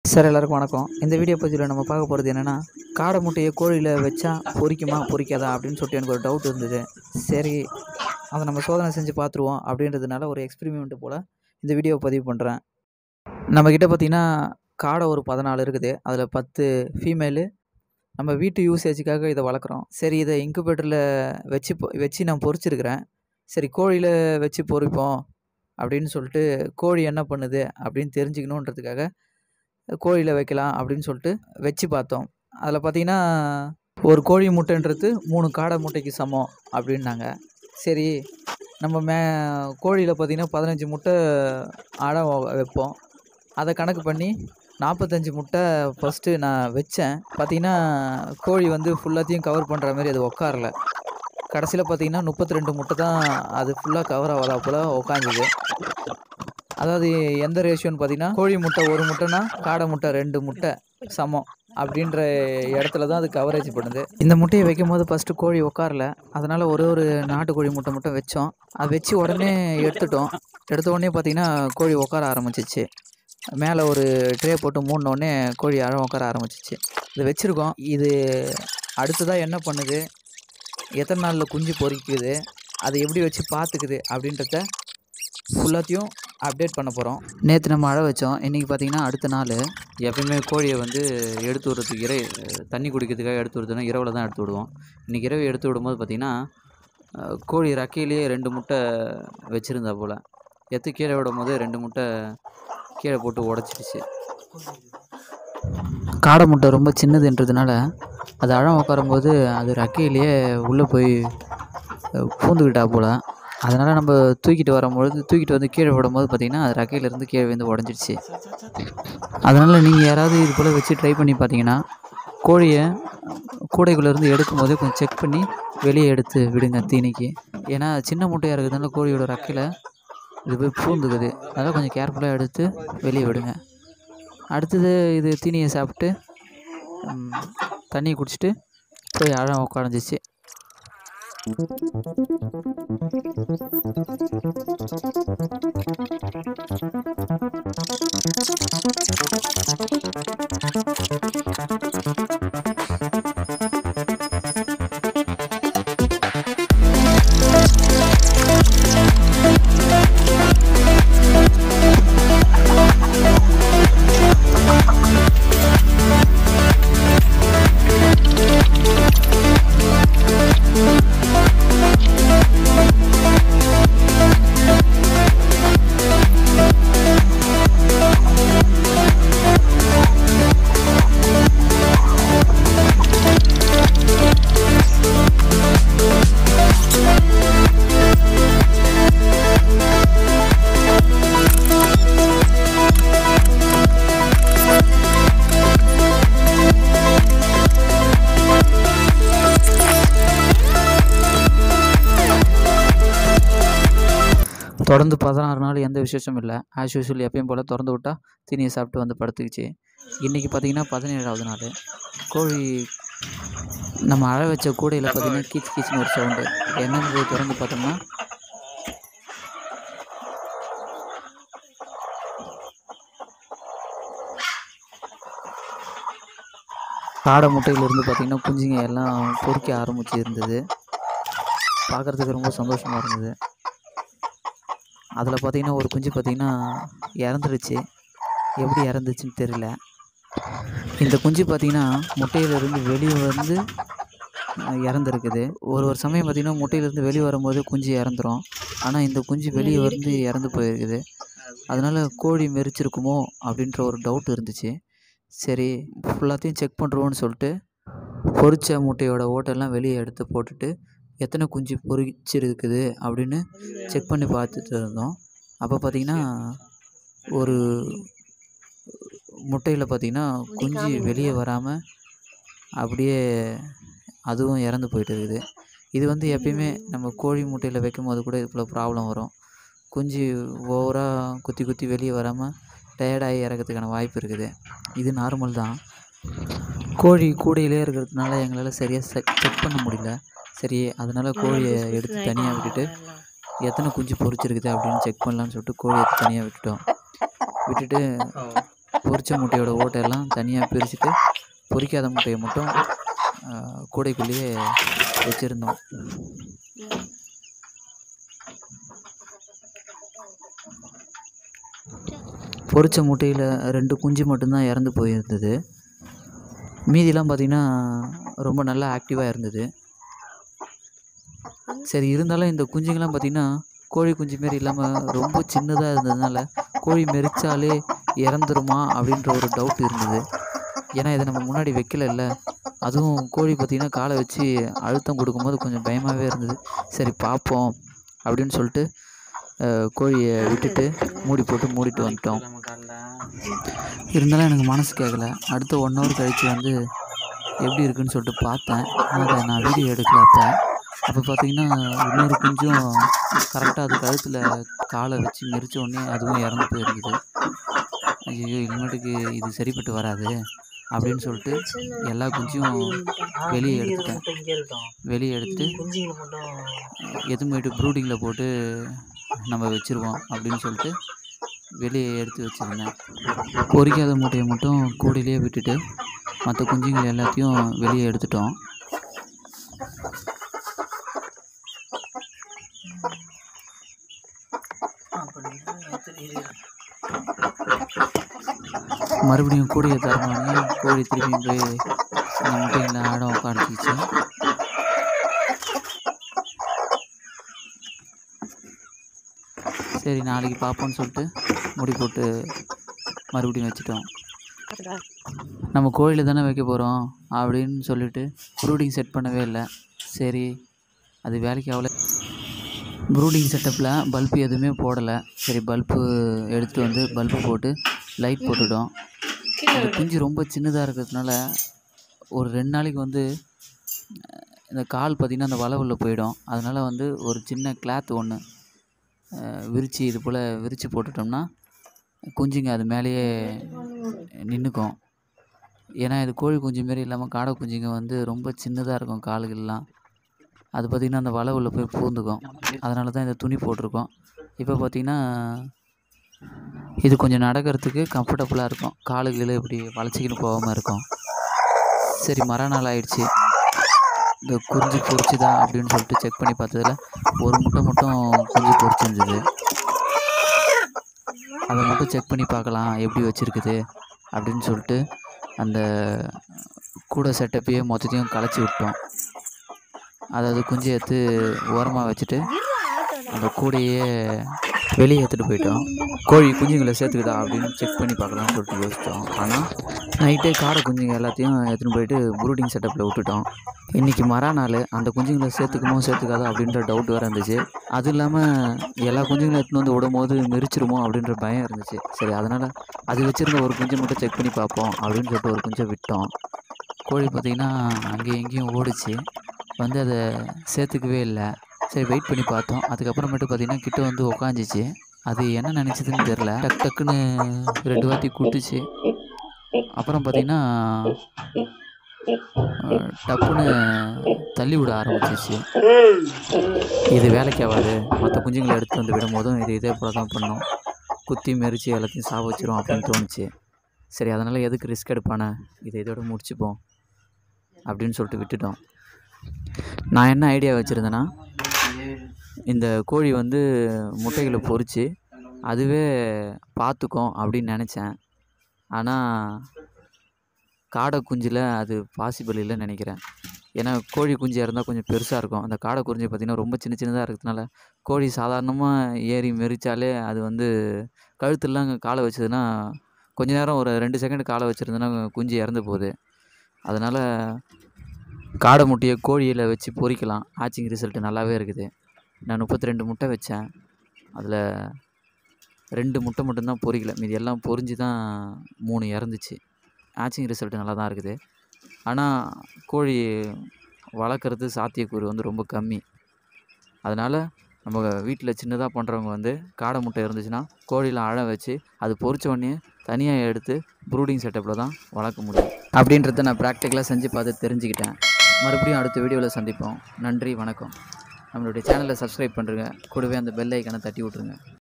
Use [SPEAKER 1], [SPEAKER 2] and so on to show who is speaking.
[SPEAKER 1] sir எல்லாருக்கும் வணக்கம் இந்த வீடியோ பதிவில் நம்ம பார்க்க போகிறது என்னென்னா காடை முட்டையை கோழியில் வச்சா பொரிக்குமா பொரிக்காதா அப்படின்னு சொல்லிட்டு எனக்கு ஒரு டவுட் இருந்தது சரி அதை நம்ம சோதனை செஞ்சு பார்த்துருவோம் அப்படின்றதுனால ஒரு எக்ஸ்பெரிமெண்ட் போல் இந்த வீடியோ பதிவு பண்ணுறேன் நம்மக்கிட்ட பார்த்திங்கன்னா காடை ஒரு பதினாலு இருக்குது அதில் பத்து ஃபீமேலு நம்ம வீட்டு யூசேஜுக்காக இதை வளர்க்குறோம் சரி இதை இன்குபேட்டரில் வச்சு பொ- வச்சு நான் பொரிச்சிருக்கிறேன் சரி கோழியில் வச்சு பொரிப்போம் அப்படின்னு சொல்லிட்டு கோழி என்ன பண்ணுது அப்படின்னு தெரிஞ்சுக்கணுன்றதுக்காக கோழியில் வைக்கலாம் அப்படின்னு சொல்லிட்டு வச்சு பார்த்தோம் அதில் பார்த்தீங்கன்னா ஒரு கோழி முட்டைன்றது மூணு காடை முட்டைக்கு சமம் அப்படின்னாங்க சரி நம்ம மே கோழியில் பார்த்தீங்கன்னா பதினஞ்சு முட்டை அடை வ- வைப்போம் அதை கணக்கு பண்ணி நாற்பத்தஞ்சு முட்டை ஃபஸ்ட்டு நான் வச்சேன் பார்த்தீங்கன்னா கோழி வந்து ஃபுல்லாத்தையும் கவர் பண்ணுற மாதிரி அது உட்காரல கடைசியில் பார்த்தீங்கன்னா முப்பத்தி ரெண்டு முட்டை தான் அது ஃபுல்லாக கவர் ஆகாதா போல் உட்காந்துது அதாவது எந்த ரேஷியோன்னு பார்த்தீங்கன்னா கோழி முட்டை ஒரு முட்டைனா காடை முட்டை ரெண்டு முட்டை சமம் அப்படின்ற இடத்துல தான் அது கவரேஜ் பண்ணுது இந்த முட்டையை வைக்கும் போது ஃபஸ்ட்டு கோழி உட்காரல அதனால் ஒரே ஒரு நாட்டுக்கோழி முட்டை மட்டும் வச்சோம் அது வச்சு உடனே எடுத்துட்டோம் எடுத்த உடனே பார்த்தீங்கன்னா கோழி உட்கார ஆரம்பிச்சிச்சு மேலே ஒரு ட்ரே போட்டு மூடின உடனே கோழி அழ உட்கார ஆரம்பிச்சிச்சு இது வச்சுருக்கோம் இது அடுத்ததாக என்ன பண்ணுது எத்தனை நாளில் குஞ்சு பொரிக்குது அதை எப்படி வச்சு பார்த்துக்குது அப்படின்றத ஃபுல்லாத்தையும் அப்டேட் பண்ண போகிறோம் நேற்று நம்ம அழ வச்சோம் இன்றைக்கி பார்த்தீங்கன்னா அடுத்த நாள் எப்பயுமே கோழியை வந்து எடுத்து விடுறதுக்கு இறை தண்ணி குடிக்கிறதுக்காக எடுத்து விடுறதுனா இரவில் தான் எடுத்து விடுவோம் இன்றைக்கி இரவு எடுத்து விடும்போது பார்த்திங்கன்னா அஹ், கோழி ரக்கையிலேயே ரெண்டு முட்டை வச்சுருந்தா போல் எத்து கீழே விடும் போது ரெண்டு முட்டை கீழே போட்டு உடச்சிடுச்சு காடை முட்டை ரொம்ப சின்னதுன்றதுனால அது அழம் உட்காரும்போது அது ரக்கையிலேயே உள்ளே போய் அஹ், பூந்துக்கிட்டா போல் அதனால் நம்ம தூக்கிட்டு வரும்பொழுது தூக்கிட்டு வந்து கீழே விடும்போது பார்த்திங்கன்னா அது ரக்கையிலேருந்து கீழே விழுந்து உடஞ்சிடுச்சு அதனால் நீங்கள் யாராவது இது போல் வச்சு ட்ரை பண்ணி பார்த்தீங்கன்னா கோழியை கூடைக்குள்ளேருந்து எடுக்கும் போதே கொஞ்சம் செக் பண்ணி வெளியே எடுத்து விடுங்க தீனிக்கு ஏன்னா சின்ன முட்டையாக இருக்கிறதுனால கோழியோட ரக்கையில் இது போய் பூந்துக்குது அதனால் கொஞ்சம் கேர்ஃபுல்லாக எடுத்து வெளியே விடுங்க அடுத்தது இது தீனியை சாப்பிட்டு ம், தண்ணியை குடிச்சிட்டு போய் அழம் உட்காந்துச்சு தொடர்ந்து பதினாறு நாள் எந்த விசேஷமும் இல்லை ஆஸ் யூஸ்வல் எப்பயும் போல் திறந்து விட்டால் தீனியை சாப்பிட்டு வந்து படுத்துக்கிச்சு இன்றைக்கி பார்த்தீங்கன்னா பதினேழாவது நாள் கோழி நம்ம அழ வச்ச கூடையில் பார்த்தீங்கன்னா கீச் கீச்னு ஒரு சவுண்டு என்னன்னு போய் திறந்து பார்த்தோம்னா காடை முட்டையிலேருந்து பார்த்திங்கன்னா குஞ்சுங்க எல்லாம் பொறிக்க ஆரம்பிச்சு இருந்தது பார்க்குறதுக்கு ரொம்ப சந்தோஷமாக இருந்தது அதில் பார்த்தீங்கன்னா ஒரு குஞ்சு பார்த்தீங்கன்னா இறந்துருச்சு எப்படி இறந்துச்சுன்னு தெரியல இந்த குஞ்சு பார்த்தீங்கன்னா முட்டையிலேருந்து வெளியே வந்து அஹ், இறந்துருக்குது ஒரு ஒரு சமயம் பார்த்தீங்கன்னா முட்டையிலேருந்து வெளியே வரும்போது குஞ்சு இறந்துரும் ஆனால் இந்த குஞ்சு வெளியே வந்து இறந்து போயிருக்குது அதனால் கோழி மெரிச்சிருக்குமோ அப்படின்ற ஒரு டவுட் இருந்துச்சு சரி ஃபுல்லாத்தையும் செக் பண்ணுறோன்னு சொல்லிட்டு பொரிச்ச முட்டையோட ஓட்டெல்லாம் வெளியே எடுத்து போட்டுட்டு எத்தனை குஞ்சு பொரிச்சிருக்குது அப்படின்னு செக் பண்ணி பார்த்துட்டு இருந்தோம் அப்போ பார்த்தீங்கன்னா ஒரு முட்டையில் பார்த்தீங்கன்னா குஞ்சு வெளியே வராமல் அப்படியே அதுவும் இறந்து போயிட்டு இருக்குது இது வந்து எப்பயுமே நம்ம கோழி முட்டையில் வைக்கும் போது கூட இது போல் ப்ராப்ளம் வரும் குஞ்சு ஓவராக குத்தி குத்தி வெளியே வராமல் டயர்டாகி இறக்கிறதுக்கான வாய்ப்பு இருக்குது இது நார்மல் தான் கோழி கூடையிலே இருக்கிறதுனால எங்களால் சரியாக செக் செக் பண்ண முடியல சரி அதனால் கோழியை எடுத்து தனியாக விட்டுட்டு எத்தனை குஞ்சு பொரிச்சிருக்குது அப்படின்னு செக் பண்ணலான்னு சொல்லிட்டு கோழியை தனியாக விட்டுட்டோம் விட்டுட்டு பொரிச்ச முட்டையோட ஓட்டையெல்லாம் தனியாக பிரிச்சுட்டு பொரிக்காத முட்டையை மட்டும் ஆஹ், கூடைக்குள்ளேயே வச்சுருந்தோம் பொரிச்ச முட்டையில் ரெண்டு குஞ்சு மட்டும்தான் இறந்து போயிருந்தது மீதிலாம் பார்த்திங்கன்னா ரொம்ப நல்லா ஆக்டிவாக இருந்தது சரி இருந்தாலும் இந்த குஞ்சுங்கெல்லாம் பார்த்திங்கன்னா கோழி குஞ்சு மாரி இல்லாமல் ரொம்ப சின்னதாக இருந்ததுனால கோழி மெரிச்சாலே இறந்துருமா அப்படின்ற ஒரு டவுட் இருந்தது ஏன்னா இதை நம்ம முன்னாடி வைக்கலல்ல அதுவும் கோழி பார்த்திங்கன்னா காலை வச்சு அழுத்தம் கொடுக்கும்போது கொஞ்சம் பயமாகவே இருந்தது சரி பார்ப்போம் அப்படின்னு சொல்லிட்டு அஹ், கோழியை விட்டுட்டு மூடி போட்டு மூடிட்டு வந்துட்டோம் இருந்தாலும் எனக்கு மனசு கேட்கல அடுத்த ஒன் ஹவர் கழித்து வந்து எப்படி இருக்குன்னு சொல்லிட்டு பார்த்தேன் அதை நான் வீடியோ எடுக்கல அப்போ அப்போ பார்த்தீங்கன்னா இன்னொரு குஞ்சும் கரெக்டாக அது கழுத்தில் காலை வச்சு மெரிச்ச உடனே அதுவும் இறந்து போயிருந்தது ஐயோ இனிமேட்டுக்கு இது சரிப்பட்டு வராது அப்படின்னு சொல்லிட்டு எல்லா குஞ்சையும் வெளியே எடுத்துட்டேன் வெளியே எடுத்துட்டு
[SPEAKER 2] குஞ்சுங்களை மட்டும்
[SPEAKER 1] எதுமேட்டு ப்ரூடிங்கில் போட்டு நம்ம வச்சுருவோம் அப்படின்னு சொல்லிட்டு வெளியே எடுத்து வச்சுருந்தேன் பொரிக்காத மூட்டையை மட்டும் கூடையிலே விட்டுட்டு மற்ற குஞ்சுங்கள் எல்லாத்தையும் வெளியே எடுத்துட்டோம் மறுபடியும் கூடையை திறந்தோடனே கோழி திருப்பியும் போய் அந்த முட்டைகளை ஆட உட்காந்துச்சு சரி நாளைக்கு பார்ப்போம்னு சொல்லிட்டு முடி போட்டு மறுபடியும் வச்சுட்டோம் நம்ம கோழியில் தானே வைக்க போகிறோம் அப்படின்னு சொல்லிட்டு ப்ரூடிங் செட் பண்ணவே இல்லை சரி அது வேலைக்கு ஆகல ப்ரூடிங் செட்டப்பில் பல்பு எதுவுமே போடலை சரி பல்பு எடுத்துகிட்டு வந்து பல்பு போட்டு லைட் போட்டுட்டோம் அந்த குஞ்சு ரொம்ப சின்னதாக இருக்கிறதுனால ஒரு ரெண்டு நாளைக்கு வந்து அஹ், இந்த கால் பார்த்திங்கன்னா அந்த வளவுல போயிடும் அதனால் வந்து ஒரு சின்ன கிளாத் ஒன்று விரித்து இது போல் விரித்து போட்டுட்டோம்னா குஞ்சுங்க அது மேலேயே நின்றுக்கும் ஏன்னா இது கோழி குஞ்சு மாரி இல்லாமல் காடை குஞ்சுங்க வந்து ரொம்ப சின்னதாக இருக்கும் காலுகள்லாம் அது பார்த்திங்கன்னா அந்த வலை உள்ள போய் பூந்துக்கும் அதனால தான் இந்த துணி போட்டிருக்கோம் இப்போ பார்த்திங்கன்னா இது கொஞ்சம் நடக்கிறதுக்கு கம்ஃபர்டபுளாக இருக்கும் காலுகளில் இப்படி வளைச்சிக்கின்னு போகாமல் இருக்கும் சரி மறுநாள் ஆயிடுச்சு இந்த குஞ்சு பொரிச்சுதா அப்படின்னு சொல்லிட்டு செக் பண்ணி பார்த்ததுல ஒரு முட்டை மட்டும் குஞ்சு பொரிச்சிருந்தது அதை மட்டும் செக் பண்ணி பார்க்கலாம் எப்படி வச்சுருக்குது அப்படின்னு சொல்லிட்டு அந்த கூடை செட்டப்பையே மொத்தத்தையும் கலைச்சி விட்டோம் அதாவது குஞ்சு எடுத்து ஓரமாக வச்சுட்டு அந்த கூடையே வெளியே எடுத்துகிட்டு போயிட்டோம் கோழி குஞ்சுங்களை சேர்த்துக்குதா அப்படின்னு செக் பண்ணி பார்க்கலாம்னு சொல்லிட்டு யோசித்தோம் ஆனால் நைட்டே காடை குஞ்சுங்க எல்லாத்தையும் எடுத்துகிட்டு போயிட்டு ப்ரூடிங் செட்டப்பில் விட்டுட்டோம் இன்றைக்கி மறாநாள் அந்த குஞ்சுங்களை சேர்த்துக்குமோ சேர்த்துக்காதோ அப்படின்ற டவுட் வேறு இருந்துச்சு அது இல்லாமல் எல்லா குஞ்சுங்களும் எடுத்துன்னு வந்து விடும்போது மெரிச்சிருமோ அப்படின்ற பயம் இருந்துச்சு சரி அதனால் அது வச்சுருந்த ஒரு குஞ்சை மட்டும் செக் பண்ணி பார்ப்போம் அப்படின்னு சொல்லிட்டு ஒரு குஞ்சை விட்டோம் கோழி பார்த்திங்கன்னா அங்கேயும் இங்கேயும் ஓடிச்சு வந்து அதை சேர்த்துக்கவே இல்லை சரி வெயிட் பண்ணி பார்த்தோம் அதுக்கப்புறமேட்டு பார்த்திங்கன்னா கிட்ட வந்து உக்காந்துச்சு அது என்ன நினச்சதுன்னு தெரில டக் டக்குன்னு ரெண்டு வாட்டி குட்டுச்சு அப்புறம் பார்த்திங்கன்னா அஹ், டப்புன்னு தள்ளி விட ஆரம்பிச்சிச்சு இது வேலைக்கு ஆகாது மற்ற குஞ்சுங்களை எடுத்து வந்து விடும்போதும் இது இதே போல தான் பண்ணும் குத்தி மெரிச்சு எல்லாத்தையும் சாவ வச்சிரும் அப்படின்னு தோணுச்சு சரி அதனால் எதுக்கு ரிஸ்க் எடுப்பானே இதை இதோட முடிச்சுப்போம் அப்படின்னு சொல்லிட்டு விட்டுட்டோம் நான் என்ன ஐடியா வச்சுருந்தேன்னா இந்த கோழி வந்து முட்டைகளை பொரித்து அதுவே பார்த்துக்கும் அப்படின்னு நினச்சேன் ஆனால் காடை குஞ்சில் அது பாசிபிள் இல்லைன்னு நினைக்கிறேன் ஏன்னா கோழி குஞ்சு இருந்தால் கொஞ்சம் பெருசாக இருக்கும் அந்த காடை குஞ்சு பார்த்திங்கன்னா ரொம்ப சின்ன சின்னதாக இருக்கிறதுனால கோழி சாதாரணமாக ஏறி மெரிச்சாலே அது வந்து கழுத்துலாம் காலை வச்சதுன்னா கொஞ்ச நேரம் ஒரு ரெண்டு செகண்ட் காலை வச்சுருந்தோன்னா குஞ்சு இறந்து போகுது அதனால் காடை முட்டையை கோழியில் வச்சு பொரிக்கலாம் ஆச்சிங் ரிசல்ட் நல்லாவே இருக்குது நான் முப்பத்தி ரெண்டு முட்டை வச்சேன் அதில் ரெண்டு முட்டை மட்டும்தான் பொரிக்கல மீதி எல்லாம் பொரிஞ்சு தான் மூணு இறந்துச்சு ஆச்சிங் ரிசல்ட் நல்லா தான் இருக்குது ஆனால் கோழி வளர்க்குறது சாத்தியக்கூறு வந்து ரொம்ப கம்மி அதனால் நம்ம வீட்டில் சின்னதாக பண்ணுறவங்க வந்து காடை முட்டை இருந்துச்சுன்னா கோழியில் அழ வச்சு அது பொரிச்ச உடனே தனியாக எடுத்து ப்ரூடிங் செட்டப்பில் தான் வளர்க்க முடியும் அப்படின்றத நான் ப்ராக்டிக்கலாக செஞ்சு பார்த்து தெரிஞ்சுக்கிட்டேன் மறுபடியும் அடுத்த வீடியோவில் சந்திப்போம் நன்றி வணக்கம் நம்மளுடைய சேனலை சப்ஸ்கிரைப் பண்ணுறங்க கூடவே அந்த பெல் ஐக்கானை தட்டி விட்ருங்க